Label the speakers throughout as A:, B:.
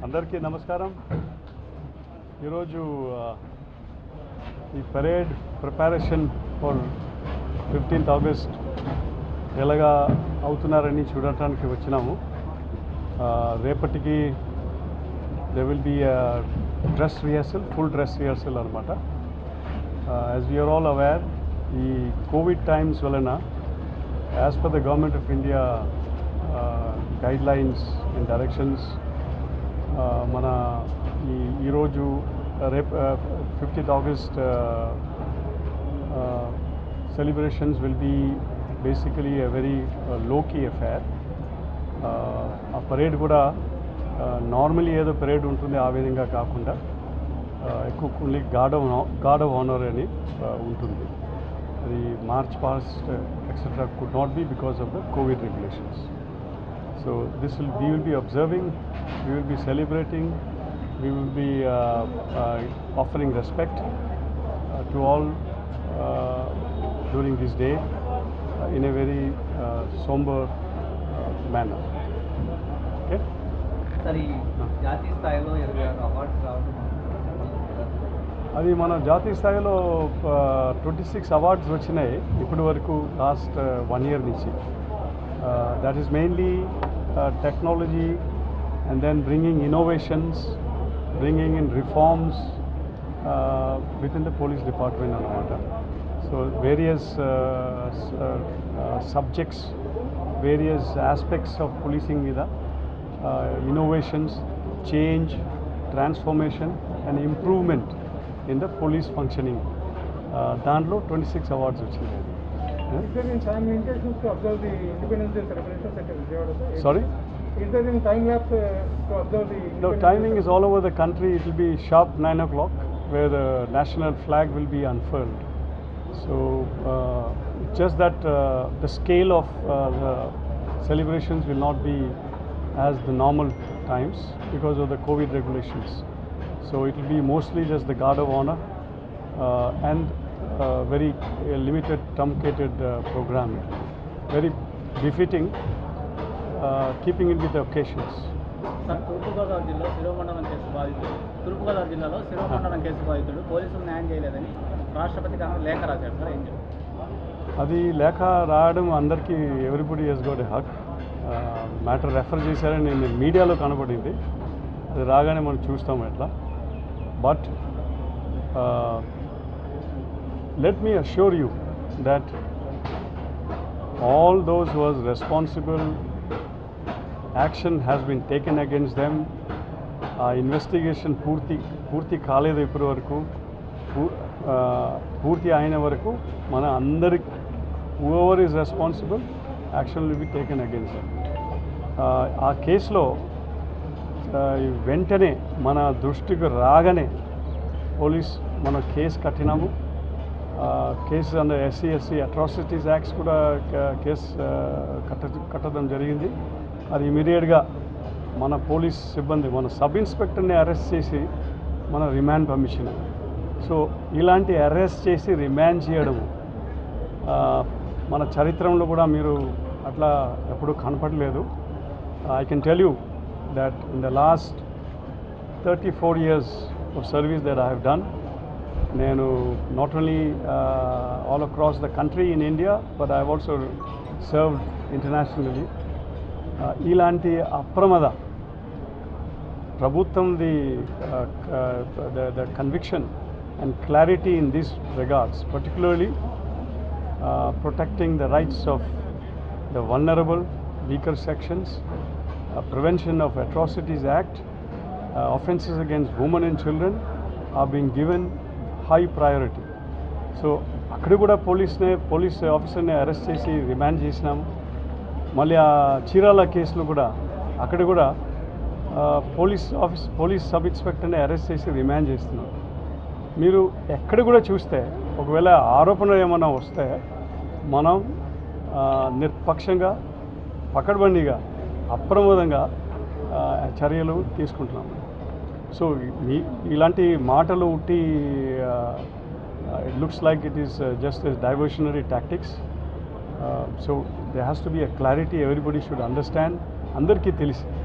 A: అందరికీ నమస్కారం ఈరోజు ఆ, ఈ parade preparation for fifteenth August ఎలాగా అవుతున్నారని చూడటానికి వచ్చినాము ఆ, రేపటికి they will be dress rehearsal full dress rehearsal అనమాట యాజ్ వీఆర్ ఆల్ అవేర్ ఈ కోవిడ్ టైమ్స్ వలన as per the government of India guidelines and directions మన ఈ ఈరోజు రేపు fifteenth August celebrations will be basically a very low key affair ఆ parade కూడా normally ఏదో పరేడ్ ఉంటుంది ఆ విధంగా కాకుండా uh, ఎక్కువ కొన్ని gourd of guard of honour అని uh, ఉంటుంది అది march past etcetera could not be because of the Covid regulations so this will we will be observing we will be celebrating we will be offering respect to all during this day in a very sombre manner okay
B: sir ఈ జాతీయ స్థాయిలో ఇరవై ఆరు awards రావడం
A: అది మన జాతీయ స్థాయిలో ట్వంటీ సిక్స్ అవార్డ్స్ వచ్చినాయి ఇప్పటి వరకు లాస్ట్ వన్ ఇయర్ నుంచి that is mainly technology and then bringing innovations bringing in reforms with in the police department అనమాట so various subjects various aspects of policing మీద innovations change transformation and improvement in the police functioning దాంట్లో twenty six awards వచ్చినాయి
C: Is there any time limitations to observe the Independence Day celebrations at Vijayawada? sir?
A: Sorry?
C: Is there any time lapse uh, to observe the
A: The
C: Independence
A: timing
C: Day
A: is all over the country. It will be sharp 9 o'clock where the national flag will be unfurled. So, uh, it's just that uh, the scale of uh, the celebrations will not be as the normal times because of the COVID regulations. So, it will be mostly just the Guard of Honor uh, and uh, very uh, limited, truncated uh, program. Very befitting, uh, keeping it with the occasions.
B: Sir Thoorpu Godavari జిల్లా శిరోమండలం case బాధితుడు తూర్పుగోదావరి జిల్లాలో శిరోమండలం case బాధితుడు పోలీసులు న్యాయం చేయలేదని రాష్ట్రపతికి ఆమె లేఖ రాశారు సార్ ఏం చెప్తారు
A: అది లేఖ రాయడం అందరికీ everybody he's got a hack matter refer చేశారని నేను మీడియాలో కనబడింది అది రాగానే మనం చూస్తాం ఎట్లా but let me assure you that all those was responsible action has been taken against them ఆ ఇన్వెస్టిగేషన్ పూర్తి పూర్తి కాలేదు ఇప్పటి వరకు పూ- ఆ, పూర్తి అయిన వరకు మన అందరి whoever is responsible action will be taken against them ఆ కేసులో ఆ, ఈ వెంటనే మన దృష్టికి రాగానే పోలీస్ మన కేసు కట్టినాము case under SC SC atrocities acts కూడా క- కేసు ఆ, కట్ట కట్టడం జరిగింది అది ఇమీడియట్గా మన పోలీస్ సిబ్బంది మన సబ్ ఇన్స్పెక్టర్ని అరెస్ట్ చేసి మన రిమాండ్ పర్మిషన్ సో ఇలాంటి అరెస్ట్ చేసి రిమాండ్ చేయడము ఆ, మన చరిత్రలో కూడా మీరు అట్లా ఎప్పుడూ కనపడలేదు I can tell you that in the last thirty four years of service that I have done నేను not only all across the country in India but I also served internationally ఇలాంటి అప్రమద ప్రభుత్వంది the conviction and clarity in these regards particularly protecting the rights of the vulnerable, weaker sections, uh, Prevention of Atrocities Act, uh, offences against women and children are being given high priority. So అక్కడ కూడా పోలీస్నే police ఆఫీసర్ని arrest చేసి remand చేసినాము మళ్ళీ ఆ చీరాల కేసులో కూడా అక్కడ కూడా ఆ, పోలీస్ ఆఫీస్ పోలీస్ సబ్ ఇన్స్పెక్టర్ని అరెస్ట్ చేసి రిమాండ్ చేస్తున్నాం మీరు ఎక్కడ కూడా చూస్తే ఒకవేళ ఆరోపణలు ఏమైనా వస్తే మనం ఆ, నిర్పక్షంగా పకడ్బందీగా అప్రమదంగా ఆ, చర్యలు తీసుకుంటున్నాం సో ఈ ఇలాంటి మాటలు ఉట్టి it looks like it is just diversionary tactics so they has to be a clarity everybody should understand అందరికీ తెలిసి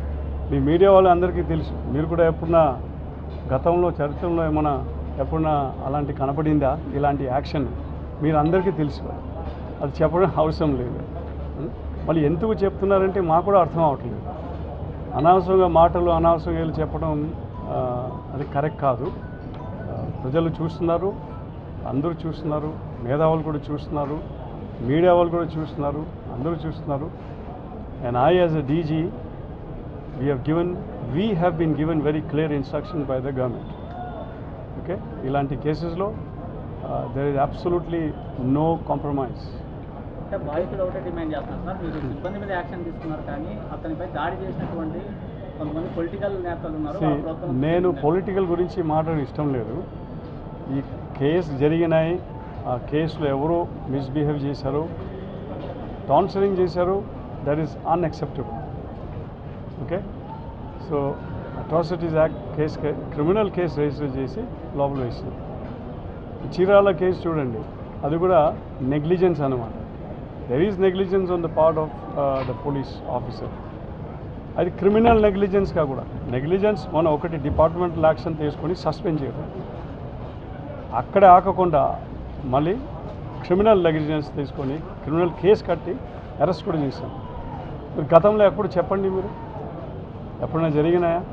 A: మీ మీడియా వాళ్ళందరికీ తెలుసు మీరు కూడా ఎప్పుడన్నా గతంలో చరిత్రలో ఏమైనా ఎప్పుడన్నా అలాంటి కనపడిందా ఇలాంటి యాక్షన్ మీరు అందరికీ తెలుసు అది చెప్పడం అవసరం లేదు ఉం? మళ్ళీ ఎందుకు చెప్తున్నారంటే మాకు కూడా అర్థం అవట్లేదు అనవసరంగా మాటలు అనవసరంగా వీళ్ళు చెప్పడం ఆ, అది కరెక్ట్ కాదు ఆ, ప్రజలు చూస్తున్నారు అందరూ చూస్తున్నారు మేధావులు కూడా చూస్తున్నారు మీడియా వాళ్ళు కూడా చూస్తున్నారు అందరూ చూస్తున్నారు and I as a DG we have given we have been given very clear instruction by the government okay ఇలాంటి కేసెస్లో there is absolutely no compromise
B: అంటే బాధితుడు ఒకటే డిమాండ్ చేస్తున్నారు సార్ మీరు సిబ్బంది మీద యాక్షన్ తీసుకున్నారు కానీ అతనిపై దాడి చేసినటువంటి కొంతమంది పొలిటికల్ నేతలు ఉన్నారు వాళ్ళ ప్రోత్సాహం
A: నేను పొలిటికల్ గురించి మాట్లాడడం ఇష్టం లేదు ఈ కేసు జరిగినాయి ఆ కేసులో ఎవరు మిస్బిహేవ్ చేశారు టాన్సరింగ్ చేశారు that is unacceptable okay so atrocities act case criminal case register చేసి లోపల వేసింది చీరాల కేసు చూడండి అది కూడా నెగ్లిజెన్స్ అనమాట there is negligence on the part of the police officer అది క్రిమినల్ నెగ్లిజెన్స్గా కూడా నెగ్లిజెన్స్ మనం ఒకటి డిపార్ట్మెంటల్ యాక్షన్ తీసుకొని సస్పెండ్ చేయడం అక్కడే ఆగకుండా మళ్ళీ క్రిమినల్ నెగ్లిజెన్స్ తీసుకొని క్రిమినల్ కేసు కట్టి అరెస్ట్ కూడా చేశాం మీరు గతంలో ఎప్పుడు చెప్పండి మీరు ఎప్పుడైనా జరిగినాయా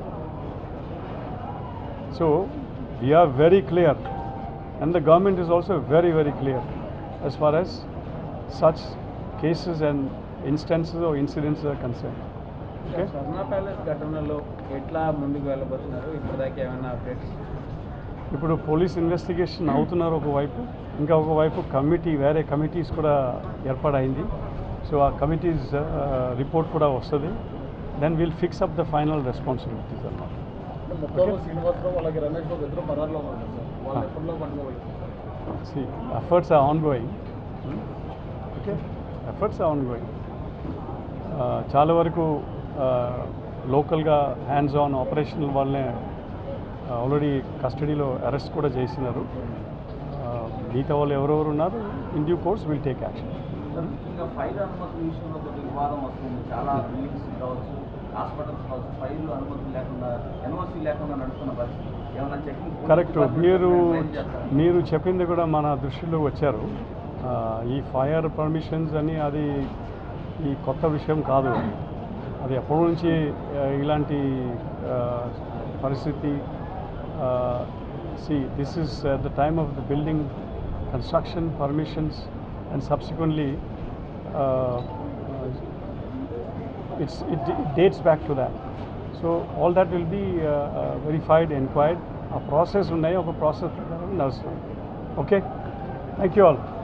A: so we're very clear and the government is also very very clear as far as such cases and instances or incidents are concerned. Okay?
C: Swarna Palace ఘటనలో ఎట్లా ముందుకు వెళ్ళబోతున్నారు ఇప్పటిదాకా ఏమైనా అప్డేట్స్
A: ఇప్పుడు పోలీస్ ఇన్వెస్టిగేషన్ అవుతున్నారు ఒకవైపు ఇంకా ఒకవైపు కమిటీ వేరే కమిటీస్ కూడా ఏర్పాటైంది సో ఆ కమిటీస్ రిపోర్ట్ కూడా వస్తుంది then will fix up the final responsibilities అన్నమాట
C: మొత్తంలో శ్రీనివాసరావు వాళ్ళకి రమేష్ బాబు ఇద్దరు పరారులో ఉన్నారు సార్ వాళ్ళు
A: Ah.
C: ఎప్పటిలో పట్టుకోవాలి
A: See, efforts are ongoing. Hmm? Okay, efforts are ongoing. Uh, చాలా వరకు లోకల్గా హ్యాండ్స్ ఆన్ ఆపరేషనల్ వాళ్ళనే ఆల్రెడీ కస్టడీలో అరెస్ట్ కూడా చేసినారు Uh, మిగతా వాళ్ళు ఎవరెవరు ఉన్నారు in due course will take action
D: ముఖ్యంగా ఫైల్ అనుమతి విషయంలో కొద్దిగా వివాదం వస్తుంది చాలా బిల్డింగ్స్ కావచ్చు హాస్పిటల్స్ కావచ్చు ఫైల్ అనుమతి లేకుండా ఎన్ఓసి లేకుండా నడుస్తున్న పరిస్థితి ఏమైనా చెకింగ్
A: కరెక్ట్ మీరు మీరు చెప్పింది కూడా మన దృష్టిలో వచ్చారు ఆ, ఈ ఫైర్ పర్మిషన్స్ అని అది ఈ కొత్త విషయం కాదు అది ఎప్పటి నుంచి ఆ, ఇలాంటి ఆ, పరిస్థితి see this is the time of the building construction permissions and subsequently it's, it, it dates back to that. So all that will be uh, uh, verified, inquired. A process ఉన్నాయి ఒక ప్రాసెస్ ప్రకారం నడుస్తుంది okay thank you all